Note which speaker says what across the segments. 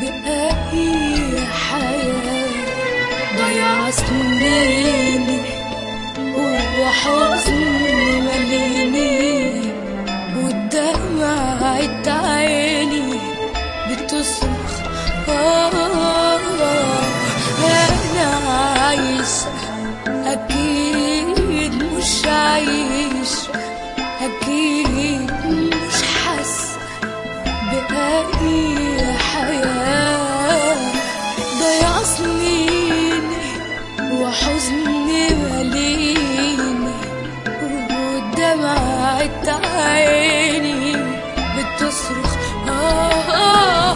Speaker 1: بأي حياة ضيع سنيني وحزن مليني ودمعة عيني بتصرخ آه أنا عايشة أكيد مش عايشة أكيد مش حاسة بأي حياة ضيع سنيني وحزني مليني ودمعة عيني بتصرخ آه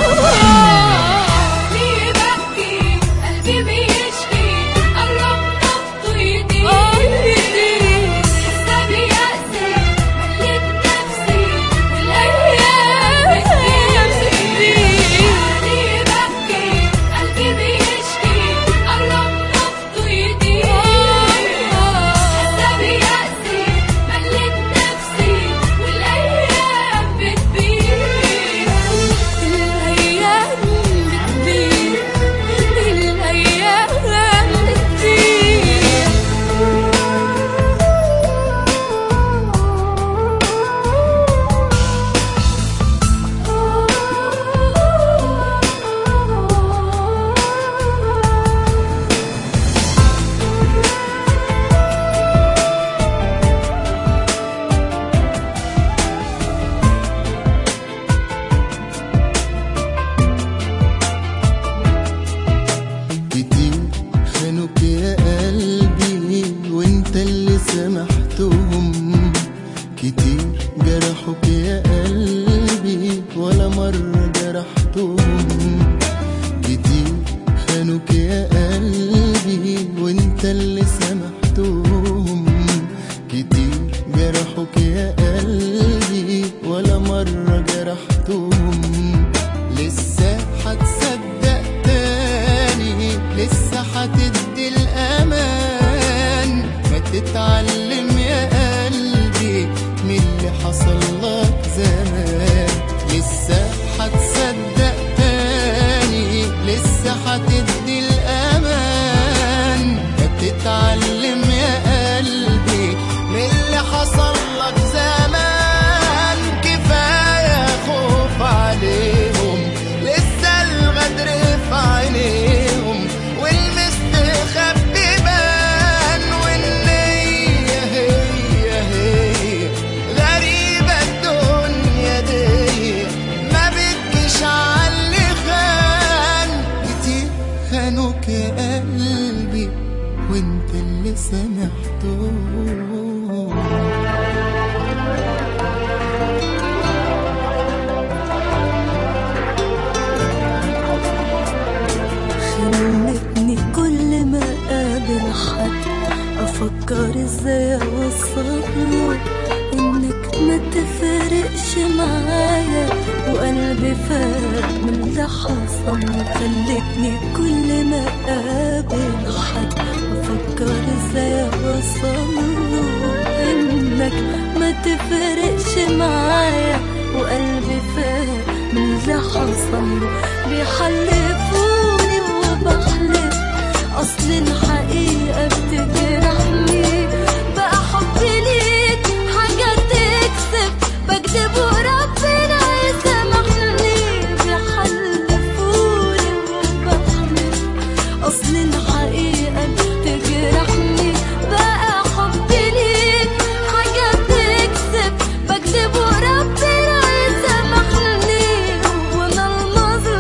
Speaker 1: ليه ببكي قلبي بيشكي قرب نبضه يضيق لسه بيأسي مليت نفسي والأيام بتضيق ليه ببكي قلبي بيشكي قرب نبضه يضيق لسه بيأسي مليت نفسي والأيام بتضيق الأيام بتضيق الأيام بتضيق
Speaker 2: كتير خانوك يا قلبي وانت اللي سامحتهم كتير جرحوك يا قلبي ولا مرة جرحتهم كتير خانوك يا قلبي وانت اللي سامحتهم كتير جرحوك يا قلبي ولا مرة جرحتهم لسه هتصدق تاني لسه هتدي الأمان ما تتعلم يا قلبي من اللي حصل لك زمان لسه هتصدق تاني لسه هتدي الأمان ما تتعلم يا قلبي من اللي حصل لك زمان كفاية خوف عليهم لسه الغدر في عينيهم والمستخبي بان والنية هي هي غريبة الدنيا دي ما بتجيش عاللي خان كتير خانوك يا قلبي وانت اللي سامحتهم
Speaker 1: خلتني كل ما اقابل حد افكر ازاي اوصله انك ما تفارقش معايا وقلبي فارق من اللي حصل خلتني كل ما اقابل حد افكر ازاي اوصله انك ما تفارقش معايا وقلبي فارق من اللي حصل بيحلفوني وبحلف اصل الحقيقه بتجرحني بقى حبي ليك حاجه تكسب بكذب وربنا يسامحني بيحلفوني وبحلف اصل الحقيقه بتجرحني بقى حبي ليك حاجه تكسب بكذب وربنا يسامحني وانا المظلوم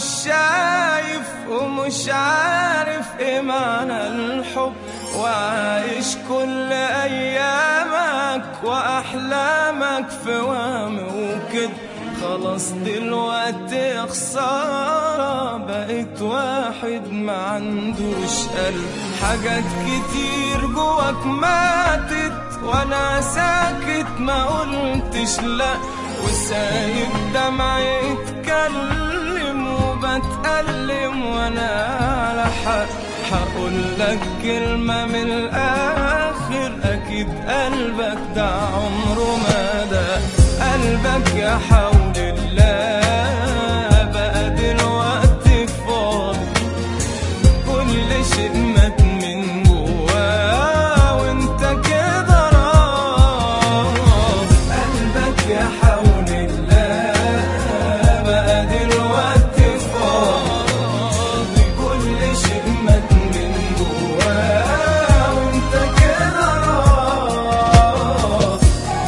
Speaker 3: شايف ومش عارف ايه معنى الحب وعايش كل ايامك واحلامك في وهم وكده خلاص دلوقتي خسارة بقيت واحد ما عندوش قلب حاجات كتير جواك ماتت وانا ساكت ما قلتش لا وسايب دمعي يتكلم وبتألم وانا على حق هقول لك كلمة من الآخر أكيد قلبك ده عمره ما ده قلبك يا حول الله بقى دلوقتي فاضي كل شيء مات من جواه وانت كده راضي قلبك يا حول الله بقى دلوقتي فاضي كل شيء مات من جواه وانت كده راضي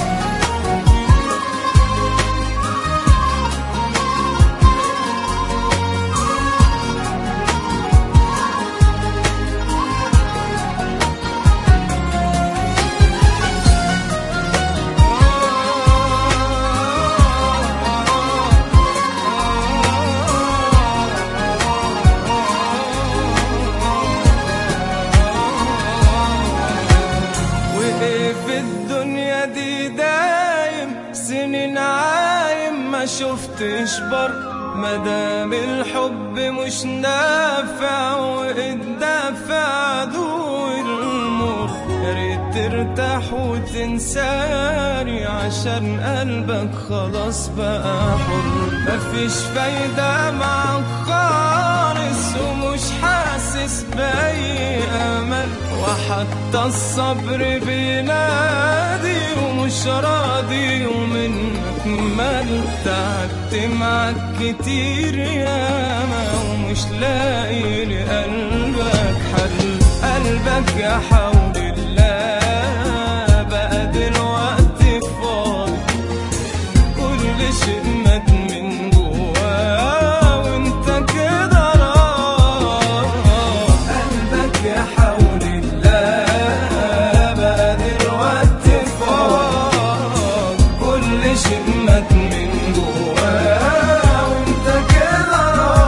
Speaker 3: وايه في الدنيا دي دايم سنين عايم ما شفتش بر مدام الحب مش نافع والدافع عدو المر يا ريت ترتاح وتنساني عشان قلبك خلاص بقى حر مفيش فايدة معاك خالص ومش حاسس بأي أمل وحتى الصبر بينادي ومش راضي ومنك مل تعبت معاك كتير ياما ومش لاقي لقلبك حل قلبك يا حول الله بقى دلوقتي فاضي كل شيء مات من جواه وانت كده راضي قلبك يا حول الله بقى دلوقتي فاضي كل شيء مات من جواه وانت كده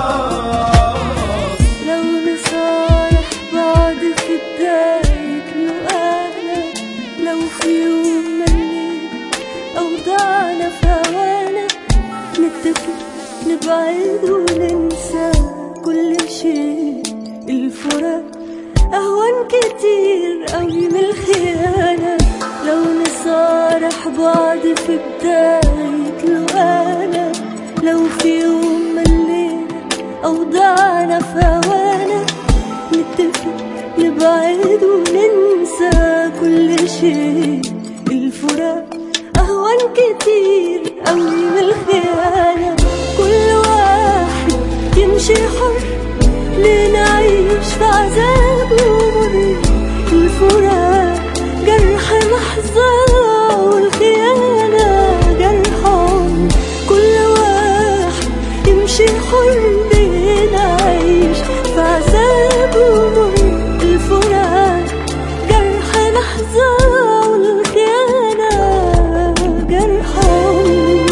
Speaker 3: راضي
Speaker 1: لو نصالح بعض في بداية لقانا لو في يوم ملينا أو ضعنا في هوانا نتفق نبعد وننسى كل شيء الفراق أهون كتير أوي من الخيانة لو نصارح بعض في بداية لقانا لو في يوم ملينا أو ضعنا في هوانا نتفق نبعد وننسى كل شيء الفراق أهون كتير أوي من الخيانة كل واحد يمشي حر لنعيش في عذاب ومر الفراق جرح لحظة والخيانة جرح عمر كل واحد يمشي حر بنعيش في عذاب ومر الفراق جرح لحظة والخيانة جرح عمر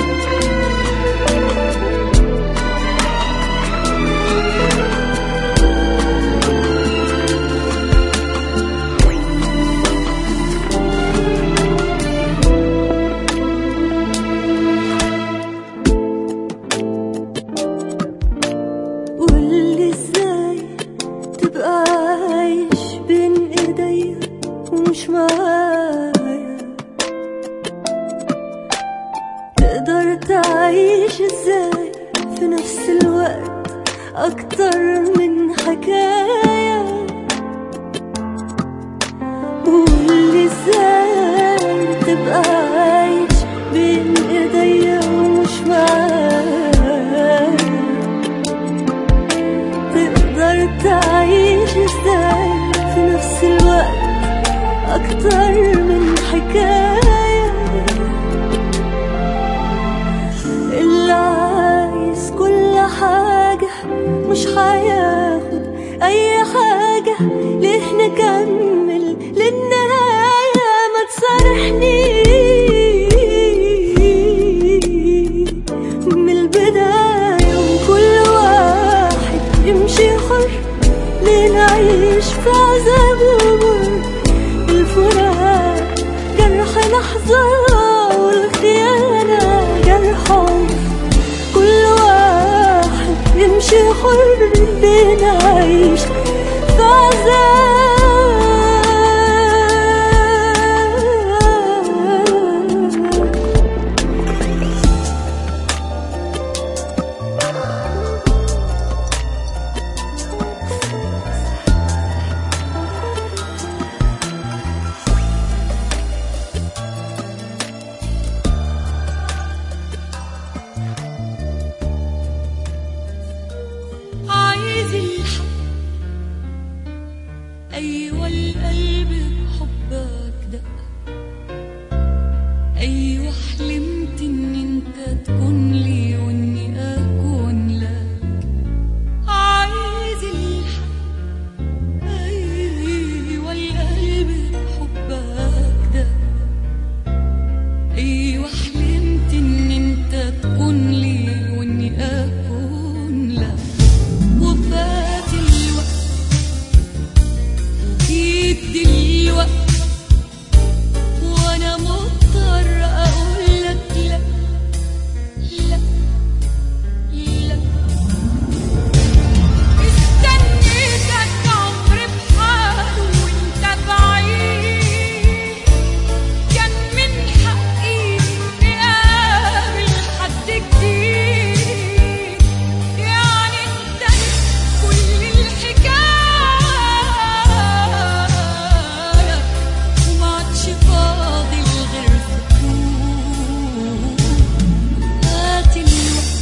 Speaker 1: قولي ازاي تبقى عايش بين ايديا ومش معايا تقدر تعيش ازاي في نفس الوقت اكتر من حكاية قولي ازاي تبقى عايش بين ايديا ومش معايا تقدر تعيش ازاي في نفس الوقت اكتر من حكاية اللي عايز كل حاجة حر نعيش في عذاب عايز الحق أيوة القلب بحبك دق أيوة حلمت إن أنت تكون لي وإني أكون لك عايز الحق أيوة القلب بحبك دق أيوة حلمت إن أنت تكون لي وإني أكون لك وفات الوقت وجيت دلوقت وأنا مضطر أقول لك لأ لأ لأ استنيتك عمري بحاله وانت بعيد كان من حقي اني اقابل حد جديد يعني انت كل الحكايه وما عادش فاضل غير سكوت هات الوقت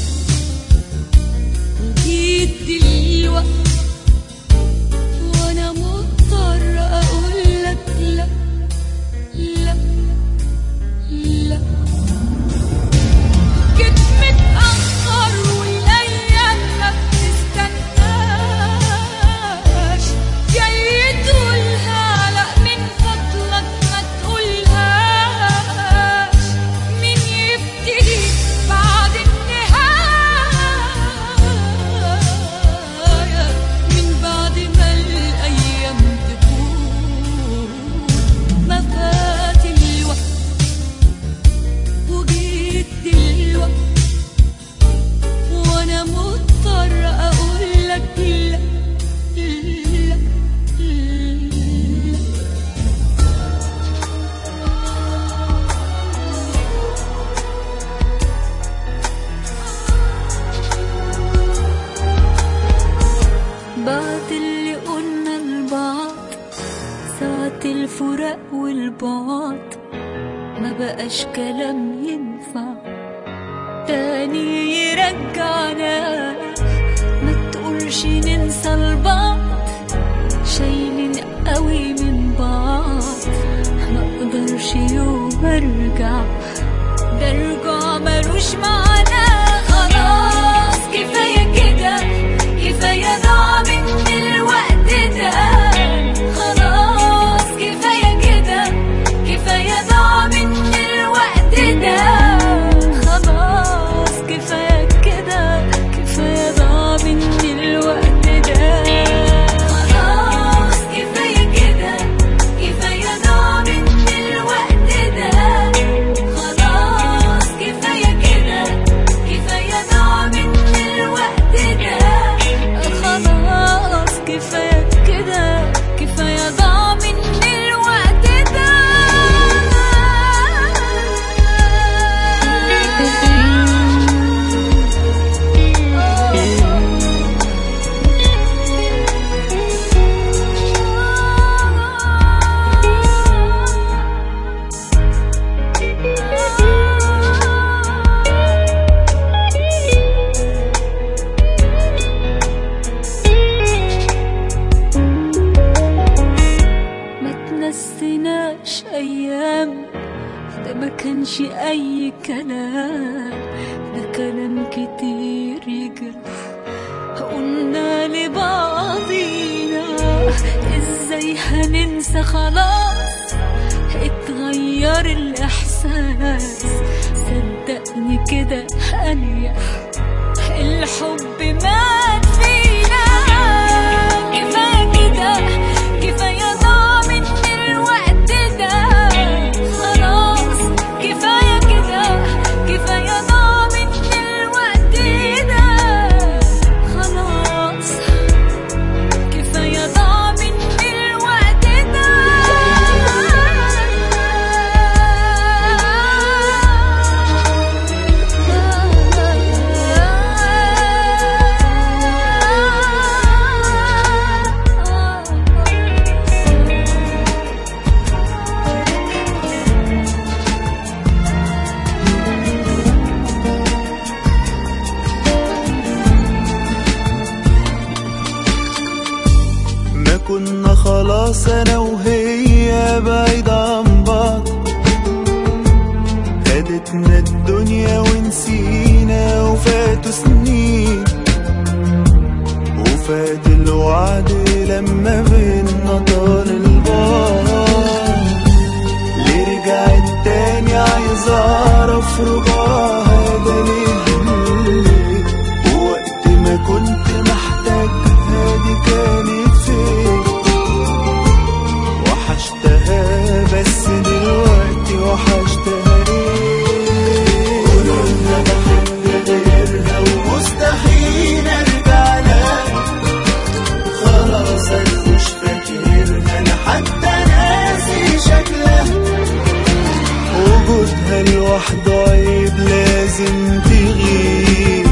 Speaker 1: وجيت دلوقت وانا مضطر اقول لك لا لا لا جيت متأخر والايام ما بتستناش جاي تقولها لا من فضلك ما تقولهاش مين يبتدي بعد النهاية من بعد ما الأيام تفوت ما فات الوقت وجيت دلوقت وأنا مضطر أقول لك لا لا لا بعد اللي قلنا لبعض ساعة الفراق والبعد ما بقاش كلام ينفع تاني يرجعنا ما تقولش ننسى البعض شايلين قوي من بعض ما اقدرش يوم ارجع ده رجوع ملوش معنى خلاص كفاية كده كفاية ضاع من الوقت ده خلاص كفاية كده كفاية ضاع من الوقت ده خلاص كفاية كده كفاية ضاع من الوقت ده خلاص كفاية كده كفاية ضاع من الوقت ده خلاص كفاية كده كفاية ضاع من الوقت ده خلاص كفاية كده كفاية ضاع من الوقت ما تنسيناش ايام ده ما كانش اي كلام ده كلام كتير يجرح قلنا لبعضينا ازاي هننسى خلاص اتغير الاحساس صدقني كده اريح الحب مات فينا كفايه كده كفايه ضاع من الوقت ده خلاص كفايه كده كفايه ضاع من الوقت ده خلاص
Speaker 2: كنا خلاص انا وهي بعيد عن بعض خدتنا الدنيا ونسينا وفاتوا سنين وفات الوعد لما بينا طال البعد ليه رجعت تاني عايز اعرف رجوعها ده ليه ووقت ما كنت محتاجها دي كانت فين وحشتها بس دلوقتي وحشتها ليه قولولها بحب غيرها ومستحيل ارجع لها خلاص انا مش فاكرها انا حتى ناسي شكلها وجودها لوحده عيب لازم تغيب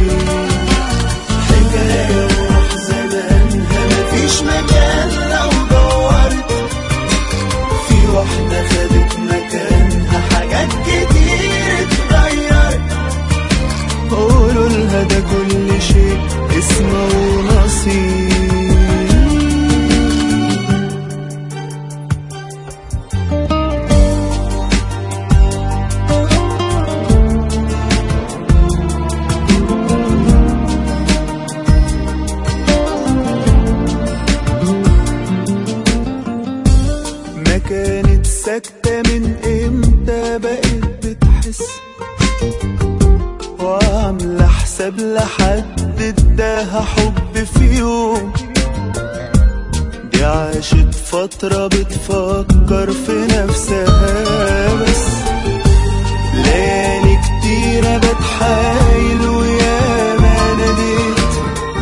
Speaker 2: حكاية وراح زمانها مفيش مكان لو دورت في واحدة خدت مكانها حاجات كتير اتغيرت قولوا لها ده كل شيء اسمه نصيب ما كانت ساكتة من امتى بقت بتحس وعاملة حساب لحد اداها حب في يوم دي عاشت فترة بتفكر في نفسها بس ليالي كتيرة بتحايل ويا ما ناديت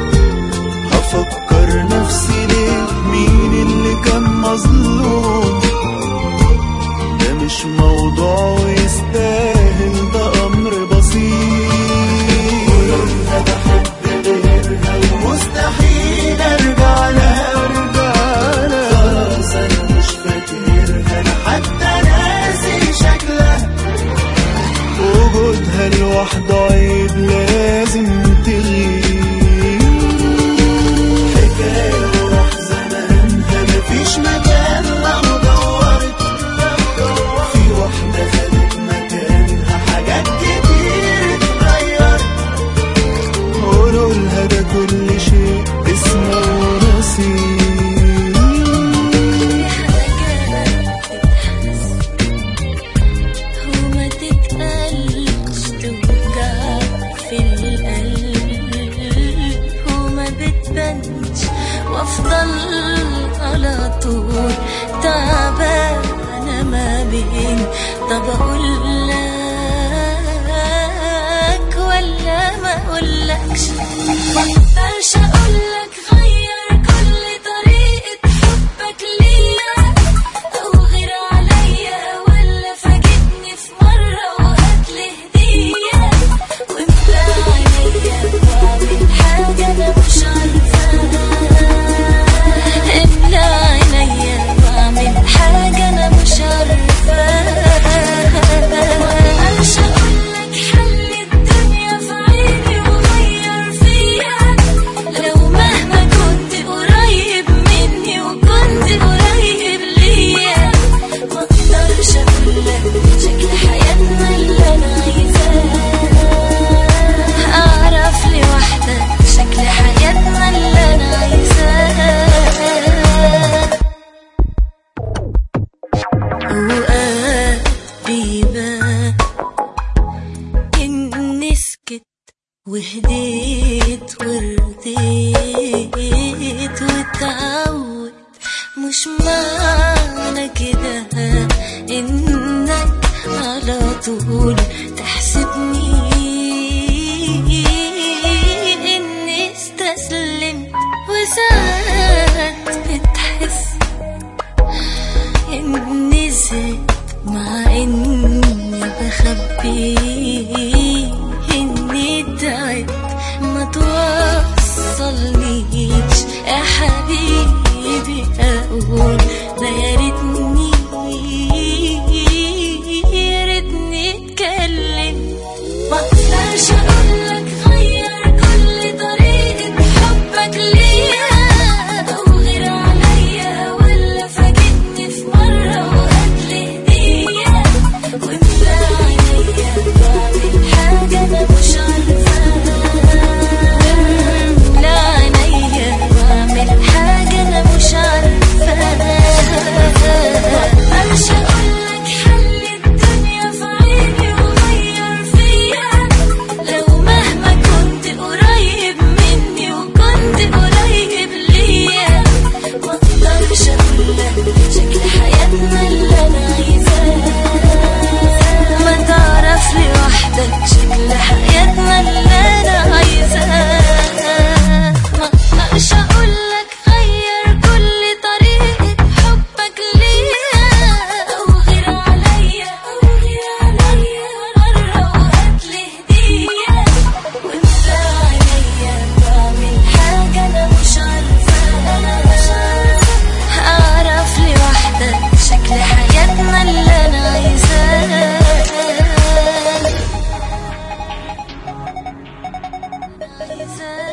Speaker 2: هفكر نفسي ليه مين اللي كان مظلوم ده مش موضوع ويستاهل ده امر بسيط قولولها بحب غيرها ومستحيل ارجع لها ارجع لها خلاص انا مش فاكرها انا حتى ناسي شكلها وجودها لوحده عيب لازم تغيب حكاية وراح زمانها مفيش مكان لو دورت في واحدة خدت مكانها حاجات كتير اتغيرت قولوا لها ده كل شيء اسمه نصيب
Speaker 1: وما تتقلش توجع في القلب وما بتبانش وافضل على طول تعبانة ما بين طب اقول لك ولا ما اقولكش مقدرش اقولك غير كل طريقة حبك ليا او غير عليا ولا فاجئني في مرة وهاتلي هدية واملى عينيا واعمل حاجة انا مش عارفاها املى عينيا واعمل حاجة انا مش عارفاها مقدرش اقولك حل الدنيا في عيني وغير فيها لو مهما كنت قريب مني وكنت قريب ليا مقدرش اقولك شكل حياتنا اللي انا عايزاه اعرف لوحدك شكل حياتنا اللي انا عايزاه اوقات بيبان اني سكت وهديت ورديت واتعود مش معنى كده انك على طول تحسبني اني استسلمت وساعات بتحس اني زدت مع اني بخبي اني تعبت ما توصلنيش يا حبيبي اقول ده يا ريتني يا ريتني اتكلم ما اقدرش اقولك غير كل طريقة حبك ليا او غير عليا انساه